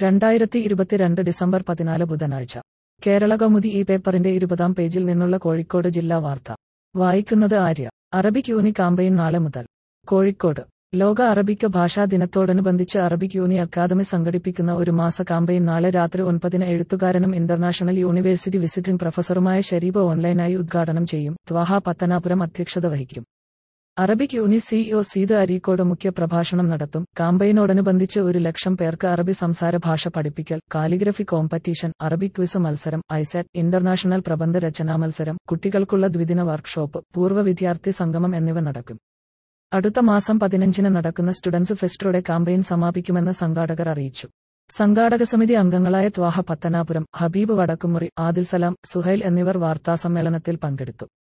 രണ്ടായിരത്തി ഇരുപത്തിരണ്ട് ഡിസംബർ പതിനാല് ബുധനാഴ്ച കേരള കൗമുദി ഈ പേപ്പറിന്റെ ഇരുപതാം പേജിൽ നിന്നുള്ള കോഴിക്കോട് ജില്ലാ വാർത്ത വായിക്കുന്നത് ആര്യ അറബിക് യൂണി കാമ്പയിൻ നാളെ മുതൽ കോഴിക്കോട് ലോക അറബിക് ഭാഷാ ദിനത്തോടനുബന്ധിച്ച് അറബിക് യൂണി അക്കാദമി സംഘടിപ്പിക്കുന്ന ഒരു മാസ കാമ്പയിൻ നാളെ രാത്രി ഒൻപതിന് എഴുത്തുകാരനും ഇന്റർനാഷണൽ യൂണിവേഴ്സിറ്റി വിസിറ്റിംഗ് പ്രൊഫസറുമായ ഷരീബ് ഓൺലൈനായി ഉദ്ഘാടനം ചെയ്യും ത്വാഹ പത്തനാപുരം അധ്യക്ഷത വഹിക്കും Arabic uni CEO Seeth Areekode മുഖ്യ പ്രഭാഷണം നടത്തും കാമ്പയിനോടനുബന്ധിച്ച് ഒരു ലക്ഷം പേർക്ക് അറബി സംസാര ഭാഷ പഠിപ്പിക്കൽ കാലിഗ്രഫി കോമ്പറ്റീഷൻ അറബിക് ക്വിസ് മത്സരം ഐസാറ്റ് ഇന്റർനാഷണൽ പ്രബന്ധ രചനാ മത്സരം കുട്ടികൾക്കുള്ള ദ്വിദിന വർക്ക്ഷോപ്പ് പൂർവ്വ വിദ്യാർത്ഥി സംഗമം എന്നിവ നടക്കും അടുത്ത മാസം പതിനഞ്ചിന് നടക്കുന്ന സ്റ്റുഡൻസ് ഫെസ്റ്റോടെ കാമ്പയിൻ സമാപിക്കുമെന്ന് സംഘാടകർ അറിയിച്ചു സംഘാടക സമിതി അംഗങ്ങളായ ത്വാഹ പത്തനാപുരം ഹബീബ് വടക്കുമുറി ആദിൽ സലാം സുഹൈൽ എന്നിവർ വാർത്താസമ്മേളനത്തിൽ പങ്കെടുത്തു